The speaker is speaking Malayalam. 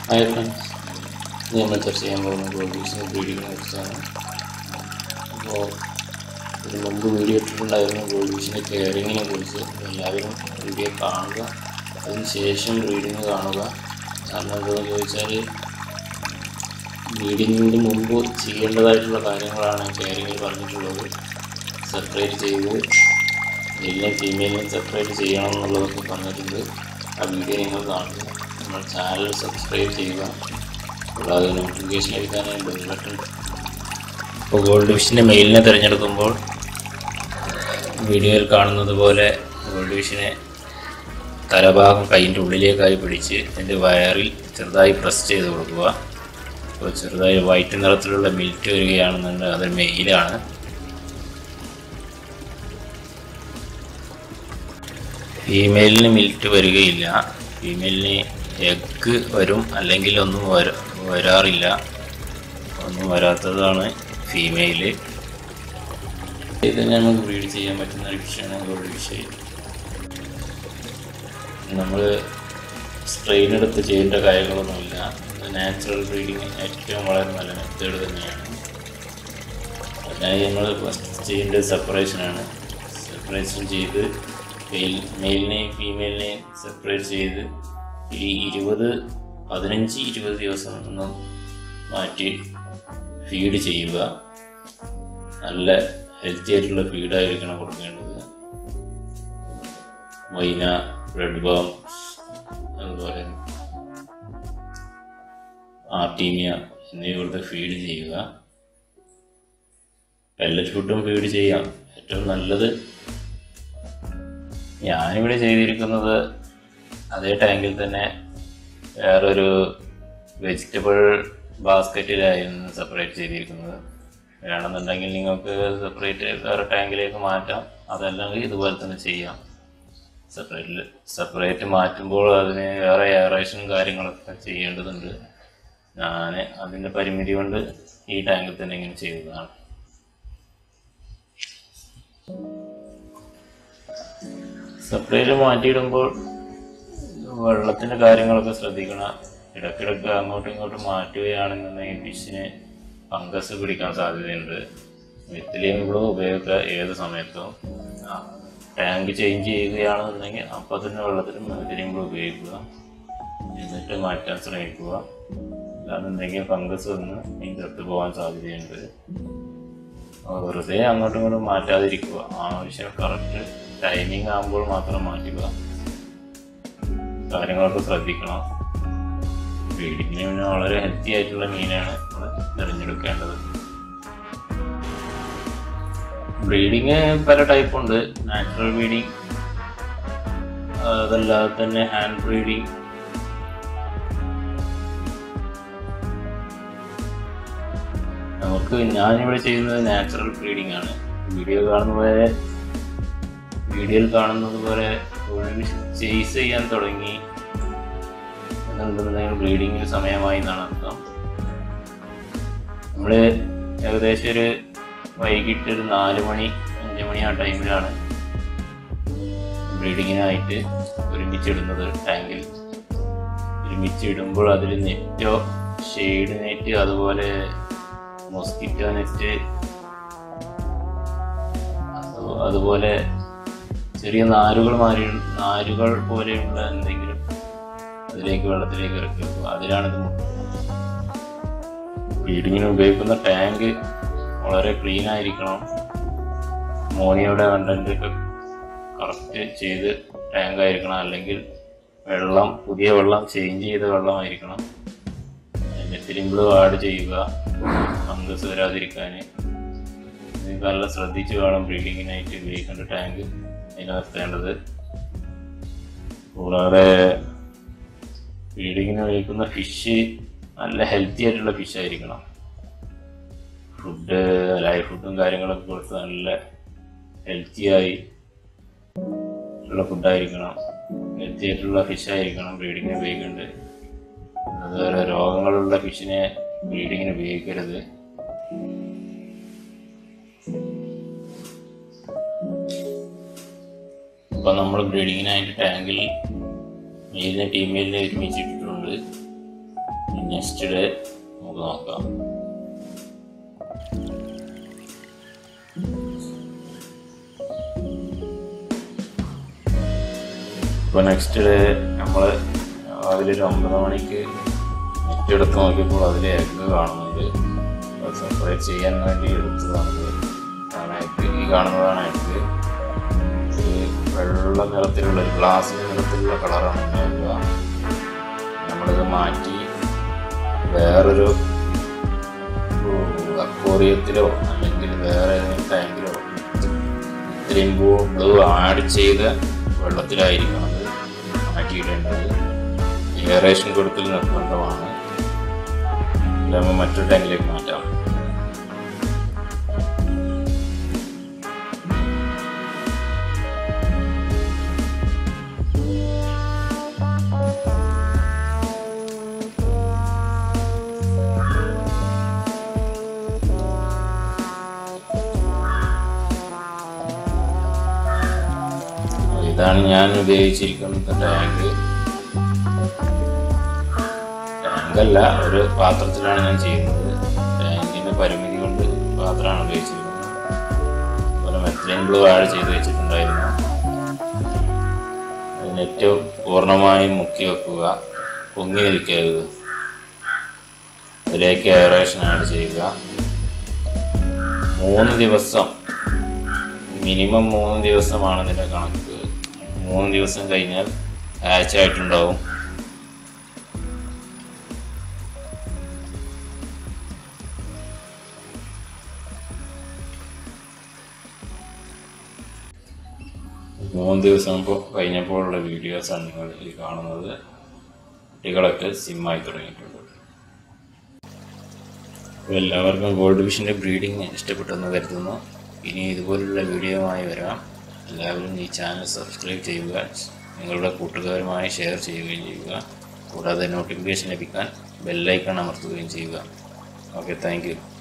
ഹായ് ഫ്രണ്ട്സ് ഇന്ന് നമ്മൾ ചർച്ച ചെയ്യാൻ പോകുന്ന ഗോൾഡീസിൻ്റെ ബ്രീഡിങ്ങിനെ കുറിച്ചാണ് അപ്പോൾ ഇതിന് മുമ്പ് വീഡിയോ ഇട്ടിട്ടുണ്ടായിരുന്നു ഗോൾഡീസിൻ്റെ കെയറിങ്ങിനെ കുറിച്ച് അപ്പോൾ എല്ലാവരും വീഡിയോ കാണുക അതിന് ശേഷം ബ്രീഡിങ് കാണുക കാരണം എന്താണെന്ന് ചോദിച്ചാൽ ബ്രീഡിങ്ങിന് മുമ്പ് ചെയ്യേണ്ടതായിട്ടുള്ള കാര്യങ്ങളാണ് കെയറിങ്ങിൽ പറഞ്ഞിട്ടുള്ളത് സെപ്പറേറ്റ് ചെയ്ത് മെയിലിനെയും ഫീമെയിലിനെയും സെപ്പറേറ്റ് ചെയ്യണം എന്നുള്ളതൊക്കെ പറഞ്ഞിട്ടുണ്ട് ആ വീഡിയോ നിങ്ങൾ കാണുക നമ്മുടെ ചാനൽ സബ്സ്ക്രൈബ് ചെയ്യുക കൂടാതെ നോട്ടിഫിക്കേഷൻ ലഭിക്കാനായി ബെൽ ബട്ടൺ ഇപ്പോൾ ഗോൾഡ് ഫിഷിൻ്റെ മെയിലിനെ തിരഞ്ഞെടുക്കുമ്പോൾ വീഡിയോയിൽ കാണുന്നത് പോലെ ഗോൾഡ് ഫിഷിനെ തലഭാഗം കൈയിൻ്റെ ഉള്ളിലേക്കായി പിടിച്ച് അതിൻ്റെ വയറിൽ ചെറുതായി പ്രസ് ചെയ്ത് കൊടുക്കുക അപ്പോൾ ചെറുതായി വൈറ്റ് നിറത്തിലുള്ള മിൽറ്റ് വരികയാണെന്നുണ്ടെങ്കിൽ അത് മെയിലാണ് ഫീമെയിലിന് മിൽറ്റ് വരികയില്ല ഫീമെയിലിന് എഗ്ഗ് വരും അല്ലെങ്കിൽ ഒന്നും വര വരാറില്ല ഒന്നും വരാത്തതാണ് ഫീമെയില് ഇത് നമുക്ക് ബ്രീഡ് ചെയ്യാൻ പറ്റുന്ന ഒരു ഫിഷാണ് ഗോൾഡ് ഫിഷ് നമ്മൾ സ്ട്രെയിൻ എടുത്ത് ചെയ്യേണ്ട കാര്യങ്ങളൊന്നുമില്ല നാച്ചുറൽ ബ്രീഡിങ് ഏറ്റവും വളരെ നല്ല മെത്തേഡ് തന്നെയാണ് അതിനായി നമ്മൾ ഫസ്റ്റ് ചെയ്യേണ്ടത് സെപ്പറേഷനാണ് സെപ്പറേഷൻ ചെയ്ത് മെയിൽ മെയിലിനെയും ഫീമെയിലിനെയും സെപ്പറേറ്റ് ചെയ്ത് ഈ ഇരുപത് പതിനഞ്ച് ഇരുപത് ദിവസം ഒന്ന് മാറ്റി ഫീഡ് ചെയ്യുക നല്ല ഹെൽത്തി ആയിട്ടുള്ള ഫീഡായിരിക്കണം കൊടുക്കേണ്ടത് മൈന റെഡ് ബാം അതുപോലെ ആർട്ടീമിയ എന്നിവ കൊടുത്ത് ഫീഡ് ചെയ്യുക പെല്ലറ്റ് ഫുഡും ഫീഡ് ചെയ്യാം ഏറ്റവും നല്ലത് ഞാനിവിടെ ചെയ്തിരിക്കുന്നത് അതേ ടാങ്കിൽ തന്നെ വേറൊരു വെജിറ്റബിൾ ബാസ്ക്കറ്റിലായിരുന്നു സെപ്പറേറ്റ് ചെയ്തിരിക്കുന്നത് വേണമെന്നുണ്ടെങ്കിൽ നിങ്ങൾക്ക് സെപ്പറേറ്റ് വേറെ ടാങ്കിലേക്ക് മാറ്റാം അതല്ലെങ്കിൽ ഇതുപോലെ തന്നെ ചെയ്യാം സെപ്പറേറ്റ് സെപ്പറേറ്റ് മാറ്റുമ്പോൾ അതിന് വേറെ എയറേഷനും കാര്യങ്ങളൊക്കെ ചെയ്യേണ്ടതുണ്ട് ഞാൻ അതിൻ്റെ പരിമിതി കൊണ്ട് ഈ ടാങ്കിൽ തന്നെ ഇങ്ങനെ ചെയ്തതാണ് സെപ്പറേറ്റ് മാറ്റിയിടുമ്പോൾ വെള്ളത്തിൻ്റെ കാര്യങ്ങളൊക്കെ ശ്രദ്ധിക്കണം ഇടയ്ക്കിടയ്ക്ക് അങ്ങോട്ടും ഇങ്ങോട്ടും മാറ്റുകയാണെന്നുണ്ടെങ്കിൽ ഫിഷിന് ഫംഗസ് പിടിക്കാൻ സാധ്യതയുണ്ട് മിത്തിലിയം ഗ്ലൂ ഉപയോഗിക്കുക ഏത് സമയത്തും ടാങ്ക് ചേഞ്ച് ചെയ്യുകയാണെന്നുണ്ടെങ്കിൽ അപ്പോൾ തന്നെ വെള്ളത്തിൽ മിത്തിലിയം ഗ്ലൂ ഉപയോഗിക്കുക എന്നിട്ട് മാറ്റാൻ ശ്രമിക്കുക അല്ലാന്നുണ്ടെങ്കിൽ ഫംഗസ് വന്ന് മീൻ ചത്തു പോകാൻ സാധ്യതയുണ്ട് വെറുതെ അങ്ങോട്ടും ഇങ്ങോട്ടും മാറ്റാതിരിക്കുക ആവശ്യം കറക്റ്റ് ടൈമിംഗ് ആകുമ്പോൾ മാത്രം മാറ്റുക കാര്യങ്ങളൊക്കെ ശ്രദ്ധിക്കണം ബ്രീഡിങ്ങിന് പിന്നെ വളരെ ഹെൽത്തി ആയിട്ടുള്ള മീനാണ് നമ്മൾ തിരഞ്ഞെടുക്കേണ്ടത് ബ്രീഡിങ് പല ടൈപ്പ് ഉണ്ട് നാച്ചുറൽ ബ്രീഡിങ് അതല്ലാതെ തന്നെ ഹാൻഡ് ബ്രീഡിങ് നമുക്ക് ഞാനിവിടെ ചെയ്യുന്നത് നാച്ചുറൽ ബ്രീഡിംഗ് ആണ് വീഡിയോ കാണുന്ന പോലെ വീഡിയോയിൽ കാണുന്നത് പോലെ ചേസ് ചെയ്യാൻ തുടങ്ങി എന്നുണ്ടെന്നുണ്ടെങ്കിൽ ബ്രീഡിങ്ങിന് സമയമായി എന്നാണ് അർത്ഥം നമ്മൾ ഏകദേശം ഒരു വൈകിട്ട് ഒരു നാല് മണി അഞ്ച് മണി ആ ടൈമിലാണ് ബ്രീഡിങ്ങിനായിട്ട് ഒരുമിച്ചിടുന്നത് ടാങ്കിൽ ഒരുമിച്ചിടുമ്പോൾ അതിൽ നെറ്റോ ഷെയ്ഡ് നെറ്റ് അതുപോലെ മോസ്കിറ്റോ നെറ്റ് അതുപോലെ ചെറിയ നാരുകൾ മാറി നാരുകൾ പോലെയുള്ള എന്തെങ്കിലും അതിലേക്ക് വെള്ളത്തിലേക്ക് ഇറക്കി വെക്കുക അതിലാണിത് ബ്രീഡിങ്ങിന് ഉപയോഗിക്കുന്ന ടാങ്ക് വളരെ ക്ലീൻ ആയിരിക്കണം മോണിയുടെ കണ്ടന്റ് ഒക്കെ കറക്റ്റ് ചെയ്ത് ടാങ്ക് ആയിരിക്കണം അല്ലെങ്കിൽ വെള്ളം പുതിയ വെള്ളം ചേഞ്ച് ചെയ്ത വെള്ളമായിരിക്കണം നെറ്റിലിമ്പിൾ ആഡ് ചെയ്യുക ഫംഗസ് വരാതിരിക്കാൻ ഇത് നല്ല ശ്രദ്ധിച്ച് വേണം ബ്രീഡിങ്ങിനായിട്ട് ഉപയോഗിക്കേണ്ട ടാങ്ക് നിലനിർത്തേണ്ടത് കൂടാതെ ബ്രീഡിങ്ങിന് ഉപയോഗിക്കുന്ന ഫിഷ് നല്ല ഹെൽത്തി ആയിട്ടുള്ള ഫിഷ് ആയിരിക്കണം ഫുഡ് ലൈഫ് ഫുഡും കാര്യങ്ങളൊക്കെ കൊടുത്ത് നല്ല ഹെൽത്തിയായി ഉള്ള ഫുഡായിരിക്കണം ഹെൽത്തി ആയിട്ടുള്ള ഫിഷ് ആയിരിക്കണം ബ്രീഡിങ്ങിന് ഉപയോഗിക്കേണ്ടത് അതുപോലെ രോഗങ്ങളുള്ള ഫിഷിനെ ബ്രീഡിങ്ങിന് ഉപയോഗിക്കരുത് ഇപ്പം നമ്മൾ ബ്രീഡിങ്ങിനായിട്ട് ടാങ്കിൽ മെയിലിനെ ഫീമെയിലിനെ ഒരുമിച്ചിട്ടിട്ടുണ്ട് നെക്സ്റ്റ് ഡേ നമുക്ക് നോക്കാം ഇപ്പോൾ നെക്സ്റ്റ് ഡേ നമ്മൾ രാവിലെ ഒരു ഒമ്പത് മണിക്ക് നെറ്റ് എടുത്ത് നോക്കിയപ്പോൾ അതിൽ എഗ്ഗ് കാണുന്നുണ്ട് അത് സെപ്പറേറ്റ് ചെയ്യാൻ വേണ്ടി എടുത്തതാണത് ആണ് എഗ്ഗ് ഈ കാണുന്നതാണ് എഗ്ഗ് ഇത് വെള്ള നിറത്തിലുള്ള ഒരു ഗ്ലാസിൻ്റെ നിറത്തിലുള്ള കളറാണ് ഉണ്ടാവുക നമ്മളിത് മാറ്റി വേറൊരു അക്വോറിയത്തിലോ അല്ലെങ്കിൽ വേറെ ഏതെങ്കിലും ടാങ്കിലോ ഇത്രയും ബ്ലൂ ആഡ് ചെയ്ത വെള്ളത്തിലായിരിക്കണം അത് മാറ്റിയിടേണ്ടത് എയറേഷൻ കൊടുക്കൽ നിർബന്ധമാണ് ഇല്ലാமல் മറ്റൊരു ടാങ്കിലേക്ക് മാറ്റാം ഇതാണ് ഞാൻ ഉപയോഗിച്ചിരിക്കുന്ന ടാങ്ക് ടാങ്കല്ല ഒരു പാത്രത്തിലാണ് ഞാൻ ചെയ്യുന്നത് ടാങ്കിന്റെ പരിമിതി കൊണ്ട് പാത്രമാണ് ഉപയോഗിച്ചിരിക്കുന്നത് അതുപോലെ മെത്തലിൻ ബ്ലൂ ആഡ് ചെയ്ത് വെച്ചിട്ടുണ്ടായിരുന്നു അത് നെറ്റ് പൂർണ്ണമായും മുക്കി വെക്കുക പൊങ്ങി നിൽക്കരുത് അതിലേക്ക് എയറേഷൻ ആഡ് ചെയ്യുക മൂന്ന് ദിവസം മിനിമം മൂന്ന് ദിവസമാണ് ഇതിൻ്റെ കണക്ക് മൂന്ന് ദിവസം കഴിഞ്ഞാൽ ഹാച്ച് ആയിട്ടുണ്ടാവും മൂന്ന് ദിവസം ഇപ്പോൾ കഴിഞ്ഞപ്പോഴുള്ള വീഡിയോസാണ് നിങ്ങൾ ഈ കാണുന്നത് കുട്ടികളൊക്കെ സിമ്മായി തുടങ്ങിയിട്ടുണ്ട് അപ്പോൾ എല്ലാവർക്കും ഗോൾഡ് ഫിഷിൻ്റെ ബ്രീഡിങ് ഇഷ്ടപ്പെട്ടെന്ന് കരുതുന്നു ഇനി ഇതുപോലുള്ള വീഡിയോയുമായി വരാം എല്ലാവരും ഈ ചാനൽ സബ്സ്ക്രൈബ് ചെയ്യുക നിങ്ങളുടെ കൂട്ടുകാരുമായി ഷെയർ ചെയ്യുകയും ചെയ്യുക കൂടാതെ നോട്ടിഫിക്കേഷൻ ലഭിക്കാൻ ബെല്ലൈക്കൺ അമർത്തുകയും ചെയ്യുക ഓക്കെ താങ്ക് യു